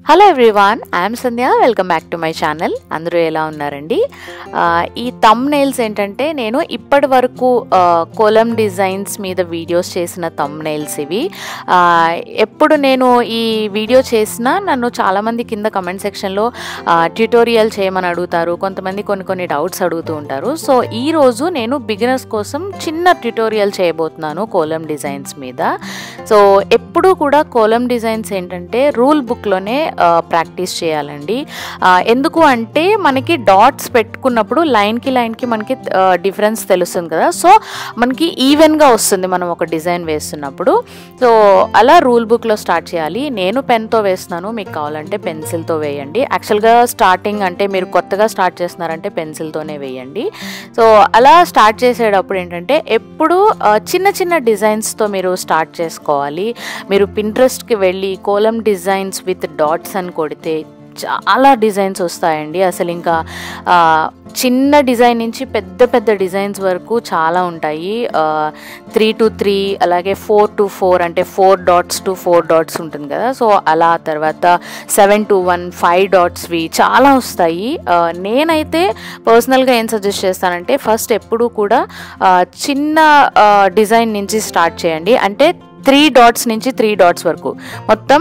hello everyone I'm Sandhya welcome back to my channel అందరూ ఎలా ఉన్నారండి ఆ, ఈ తమ్ నెయిల్స్ ఏంటంటే నేను ఇప్పటి వరకు కోలం డిజైన్స్ మీద వీడియోస్ చేసిన తమ్ నెయిల్స్ ఇవి ఆ, ఎప్పుడు నేను ఈ వీడియో చేసినా నన్ను చాలామంది కింద కమెంట్ సెక్షన్లో ట్యూటోరియల్ చేయమని అడుగుతారు కొంతమంది కొన్ని కొన్ని డౌట్స్ అడుగుతూ ఉంటారు సో ఈరోజు నేను బిగినర్స్ కోసం చిన్న ట్యూటోరియల్ చేయబోతున్నాను కోలం డిజైన్స్ మీద సో ఎప్పుడూ కూడా కోలం డిజైన్స్ ఏంటంటే రూల్ బుక్లోనే ప్రాక్టీస్ చేయాలండి ఆ, ఎందుకు అంటే మనకి డాట్స్ పెట్టుకున్నప్పుడు లైన్కి లైన్కి మనకి డిఫరెన్స్ తెలుస్తుంది కదా సో మనకి ఈవెన్గా వస్తుంది మనం ఒక డిజైన్ వేస్తున్నప్పుడు సో అలా రూల్ బుక్లో స్టార్ట్ చేయాలి నేను పెన్తో వేస్తున్నాను మీకు కావాలంటే పెన్సిల్తో వేయండి యాక్చువల్గా స్టార్టింగ్ అంటే మీరు కొత్తగా స్టార్ట్ చేస్తున్నారంటే పెన్సిల్తోనే వేయండి సో అలా స్టార్ట్ చేసేటప్పుడు ఏంటంటే ఎప్పుడు ఆ, చిన్న చిన్న డిజైన్స్తో మీరు స్టార్ట్ చేసుకోవాలి మీరు పింట్రెస్ట్కి వెళ్ళి కోలం డిజైన్స్ విత్ డాట్స్ అని కొడితే చాలా డిజైన్స్ వస్తాయండి అసలు ఇంకా ఆ, చిన్న డిజైన్ నుంచి పెద్ద పెద్ద డిజైన్స్ వరకు చాలా ఉంటాయి త్రీ టు త్రీ అలాగే ఫోర్ టు ఫోర్ అంటే four dots to four dots ఉంటుంది కదా సో అలా తర్వాత సెవెన్ టు వన్ ఫైవ్ డాట్స్వి చాలా వస్తాయి ఆ, నేనైతే పర్సనల్గా ఏం సజెస్ట్ చేస్తానంటే ఫస్ట్ ఎప్పుడూ కూడా ఆ, చిన్న డిజైన్ నుంచి స్టార్ట్ చేయండి అంటే త్రీ డాట్స్ నుంచి త్రీ డాట్స్ వరకు మొత్తం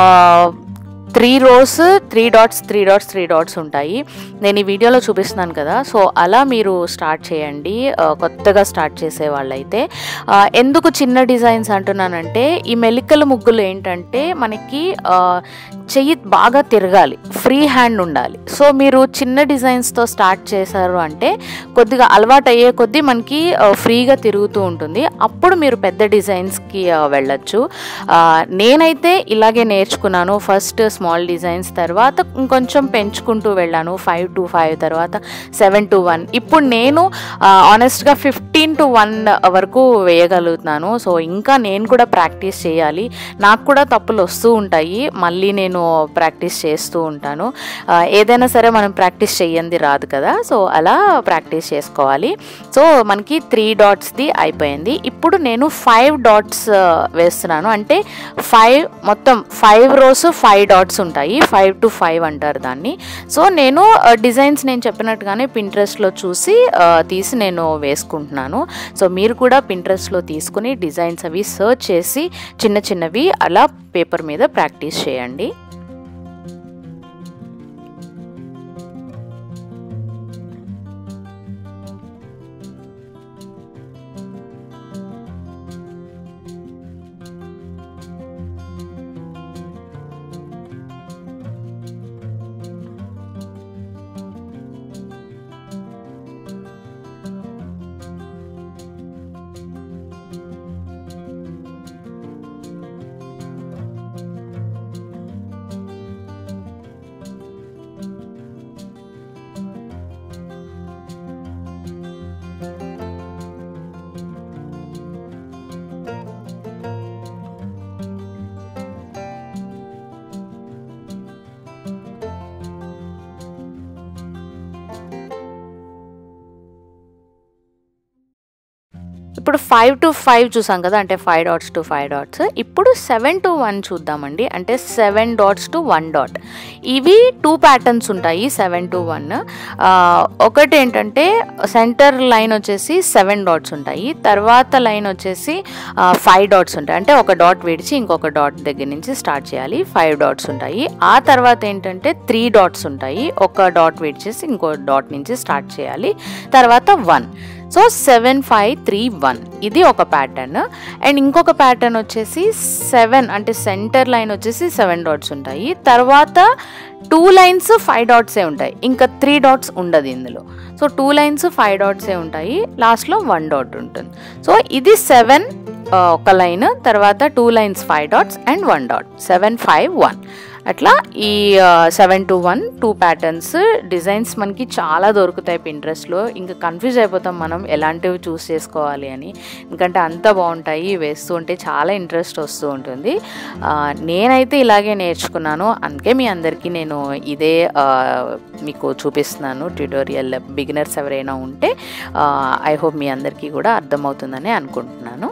three rows three dots three dots three dots ఉంటాయి నేను ఈ వీడియోలో చూపిస్తున్నాను కదా సో అలా మీరు స్టార్ట్ చేయండి ఆ, కొత్తగా స్టార్ట్ చేసే వాళ్ళైతే ఆ, ఎందుకు చిన్న డిజైన్స్ అంటున్నానంటే ఈ మెలికల ముగ్గులు ఏంటంటే మనకి ఆ, చెయ్యి బాగా తిరగాలి ఫ్రీ హ్యాండ్ ఉండాలి సో మీరు చిన్న డిజైన్స్తో స్టార్ట్ చేశారు అంటే కొద్దిగా అలవాటు అయ్యే కొద్దీ మనకి ఆ, ఫ్రీగా తిరుగుతూ ఉంటుంది అప్పుడు మీరు పెద్ద డిజైన్స్కి ఆ, వెళ్ళొచ్చు ఆ, నేనైతే ఇలాగే నేర్చుకున్నాను ఫస్ట్ స్మాల్ డిజైన్స్ తర్వాత ఇంకొంచెం పెంచుకుంటూ వెళ్ళాను ఫైవ్ టు ఫైవ్ తర్వాత సెవెన్ టు వన్ ఇప్పుడు నేను ఆనెస్ట్గా ఫిఫ్టీన్ టు వన్ వరకు వేయగలుగుతున్నాను సో ఇంకా నేను కూడా ప్రాక్టీస్ చేయాలి నాకు కూడా తప్పులు వస్తూ ఉంటాయి మళ్ళీ నేను ప్రాక్టీస్ చేస్తూ ఉంటాను ఆ, ఏదైనా సరే మనం ప్రాక్టీస్ చెయ్యంది రాదు కదా సో అలా ప్రాక్టీస్ చేసుకోవాలి సో మనకి త్రీ డాట్స్ది అయిపోయింది ఇప్పుడు నేను ఫైవ్ డాట్స్ వేస్తున్నాను అంటే ఫైవ్ మొత్తం ఫైవ్ రోస్ ఫైవ్ డాట్స్ ఉంటాయి ఫైవ్ టు ఫైవ్ అంటారు దాన్ని సో నేను డిజైన్స్ నేను చెప్పినట్టుగానే పింట్రెస్ట్లో చూసి ఆ, తీసి నేను వేసుకుంటున్నాను సో మీరు కూడా పింట్రెస్ట్లో తీసుకుని డిజైన్స్ అవి సర్చ్ చేసి చిన్న చిన్నవి అలా పేపర్ మీద ప్రాక్టీస్ చేయండి ఇప్పుడు ఫైవ్ టు ఫైవ్ చూసాం కదా అంటే five dots to five dots ఇప్పుడు సెవెన్ టు వన్ చూద్దామండి అంటే seven dots to one dot ఇవి టూ ప్యాటర్న్స్ ఉంటాయి సెవెన్ టు వన్ ఒకటి ఏంటంటే సెంటర్ లైన్ వచ్చేసి సెవెన్ డాట్స్ ఉంటాయి తర్వాత లైన్ వచ్చేసి ఫైవ్ డాట్స్ ఉంటాయి అంటే ఒక డాట్ విడిచి ఇంకొక డాట్ దగ్గర నుంచి స్టార్ట్ చేయాలి ఫైవ్ డాట్స్ ఉంటాయి ఆ తర్వాత ఏంటంటే త్రీ డాట్స్ ఉంటాయి ఒక డాట్ విడిచేసి ఇంకో డాట్ నుంచి స్టార్ట్ చేయాలి తర్వాత one so seven five three one ఇది ఒక ప్యాటర్న్ అండ్ ఇంకొక ప్యాటర్న్ వచ్చేసి సెవెన్ అంటే సెంటర్ లైన్ వచ్చేసి సెవెన్ డాట్స్ ఉంటాయి తర్వాత టూ లైన్స్ ఫైవ్ డాట్సే ఉంటాయి ఇంకా త్రీ డాట్స్ ఉండదు ఇందులో సో టూ లైన్స్ ఫైవ్ డాట్సే ఉంటాయి లాస్ట్లో వన్ డాట్ ఉంటుంది సో ఇది సెవెన్ ఒక లైన్ తర్వాత two lines five dots and one dot seven five one అట్లా ఈ seven to one two patterns designs మనకి చాలా దొరుకుతాయి పింట్రెస్ట్లో ఇంకా కన్ఫ్యూజ్ అయిపోతాం మనం ఎలాంటివి చూస్ చేసుకోవాలి అని ఎందుకంటే అంత బాగుంటాయి వేస్తూ ఉంటే చాలా ఇంట్రెస్ట్ వస్తూ ఉంటుంది ఆ, నేనైతే ఇలాగే నేర్చుకున్నాను అందుకే మీ అందరికీ నేను ఇదే ఆ, మీకు చూపిస్తున్నాను ట్యూటోరియల్ బిగినర్స్ ఎవరైనా ఉంటే ఐ హోప్ మీ అందరికీ కూడా అర్థమవుతుందని అనుకుంటున్నాను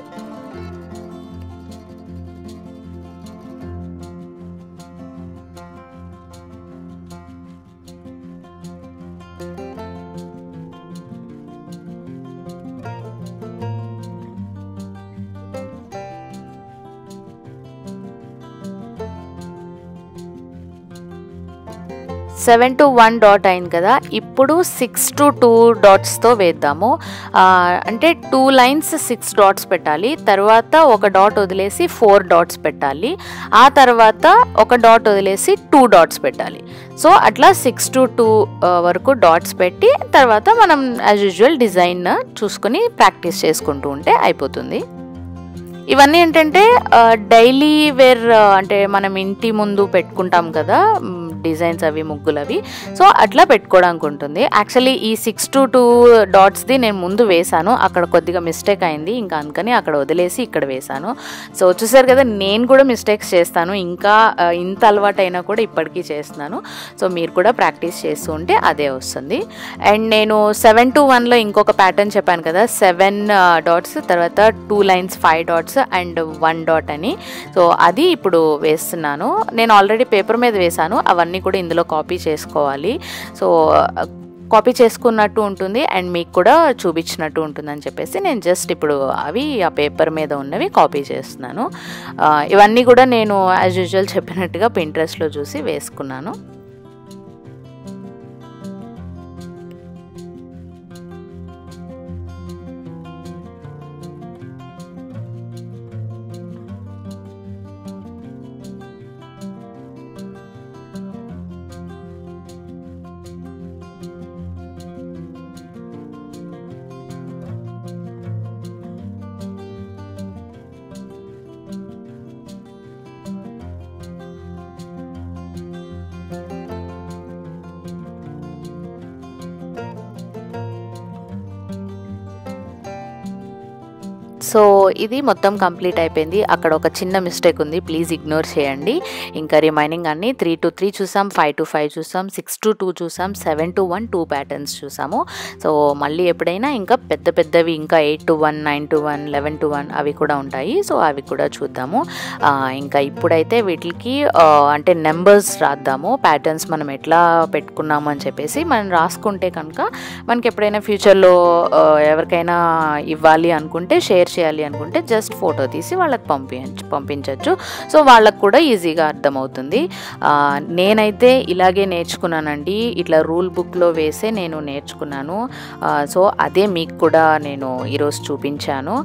సెవెన్ టు వన్ డాట్ అయింది కదా ఇప్పుడు సిక్స్ టు టూ డాట్స్తో వేద్దాము ఆ, అంటే టూ లైన్స్ సిక్స్ డాట్స్ పెట్టాలి తర్వాత ఒక డాట్ వదిలేసి ఫోర్ డాట్స్ పెట్టాలి ఆ తర్వాత ఒక డాట్ వదిలేసి టూ డాట్స్ పెట్టాలి సో అట్లా సిక్స్ టు టూ వరకు డాట్స్ పెట్టి తర్వాత మనం యాజ్ యూజువల్ డిజైన్ చూసుకొని ప్రాక్టీస్ చేసుకుంటూ ఉంటే అయిపోతుంది ఇవన్నీ ఏంటంటే డైలీ వేర్ అంటే మనం ఇంటి ముందు పెట్టుకుంటాం కదా డిజైన్స్ అవి ముగ్గులు అవి సో అట్లా పెట్టుకోవడానికి ఉంటుంది యాక్చువల్లీ ఈ సిక్స్ టు టూ డాట్స్ది నేను ముందు వేశాను అక్కడ కొద్దిగా మిస్టేక్ అయింది ఇంకా అందుకని అక్కడ వదిలేసి ఇక్కడ వేశాను సో చూసారు కదా నేను కూడా మిస్టేక్స్ చేస్తాను ఇంకా ఆ, ఇంత అలవాటు అయినా కూడా ఇప్పటికీ చేస్తున్నాను సో మీరు కూడా ప్రాక్టీస్ చేస్తూ ఉంటే అదే వస్తుంది అండ్ నేను సెవెన్ టు వన్లో ఇంకొక ప్యాటర్న్ చెప్పాను కదా సెవెన్ డాట్స్ తర్వాత two lines five dots and one dot అని సో అది ఇప్పుడు వేస్తున్నాను నేను ఆల్రెడీ పేపర్ మీద వేశాను అవన్నీ కూడా ఇందులో కాపీ చేసుకోవాలి సో కాపీ చేసుకున్నట్టు ఉంటుంది అండ్ మీకు కూడా చూపించినట్టు ఉంటుందని చెప్పేసి నేను జస్ట్ ఇప్పుడు అవి ఆ పేపర్ మీద ఉన్నవి కాపీ చేస్తున్నాను ఆ, ఇవన్నీ కూడా నేను యాజ్ యూజువల్ చెప్పినట్టుగా పింట్రెస్ట్లో చూసి వేసుకున్నాను సో ఇది మొత్తం కంప్లీట్ అయిపోయింది అక్కడ ఒక చిన్న మిస్టేక్ ఉంది ప్లీజ్ ఇగ్నోర్ చేయండి ఇంకా రిమైనింగ్ అన్ని త్రీ టు త్రీ చూసాం ఫైవ్ టు ఫైవ్ చూసాం సిక్స్ టు టూ చూసాం seven to one two patterns చూసాము సో మళ్ళీ ఎప్పుడైనా ఇంకా పెద్ద పెద్దవి ఇంకా eight to one nine to one eleven to one అవి కూడా ఉంటాయి సో అవి కూడా చూద్దాము ఆ, ఇంకా ఇప్పుడైతే వీటికి ఆ, అంటే నెంబర్స్ రాద్దాము ప్యాటర్న్స్ మనం ఎట్లా పెట్టుకున్నాము అని చెప్పేసి మనం రాసుకుంటే కనుక మనకి ఎప్పుడైనా ఫ్యూచర్లో ఎవరికైనా ఇవ్వాలి అనుకుంటే షేర్ చేయాలి అనుకుంటే జస్ట్ ఫోటో తీసి వాళ్ళకి పంపించ పంపించవచ్చు సో వాళ్ళకు కూడా ఈజీగా అర్థమవుతుంది ఆ, నేనైతే ఇలాగే నేర్చుకున్నానండి ఇట్లా రూల్ బుక్లో వేసే నేను నేర్చుకున్నాను ఆ, సో అదే మీకు కూడా నేను ఈరోజు చూపించాను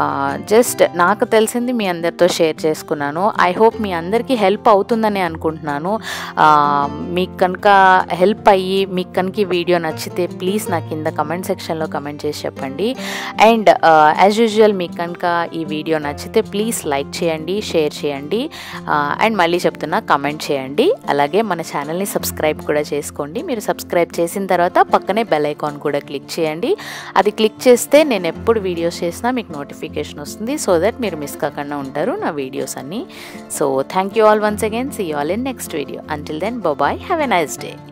జస్ట్ నాకు తెలిసింది మీ అందరితో షేర్ చేసుకున్నాను ఐ హోప్ మీ అందరికీ హెల్ప్ అవుతుందని అనుకుంటున్నాను ఆ, మీకు కనుక హెల్ప్ అయ్యి మీకు కనుక ఈ వీడియో నచ్చితే ప్లీజ్ నాకు కింద కమెంట్ సెక్షన్లో కమెంట్ చేసి చెప్పండి అండ్ యాజ్ యూజువల్ మీకు కనుక ఈ వీడియో నచ్చితే ప్లీజ్ లైక్ చేయండి షేర్ చేయండి అండ్ మళ్ళీ చెప్తున్నా కమెంట్ చేయండి అలాగే మన ఛానల్ని సబ్స్క్రైబ్ కూడా చేసుకోండి మీరు సబ్స్క్రైబ్ చేసిన తర్వాత పక్కనే బెల్ ఐకాన్ కూడా క్లిక్ చేయండి అది క్లిక్ చేస్తే నేను ఎప్పుడు వీడియోస్ చేసినా మీకు నోటిఫికేషన్ వస్తుంది సో దట్ మీరు మిస్ కాకుండా ఉంటారు నా వీడియోస్ అన్నీ so thank you all once again see all in next video until then bye have a nice day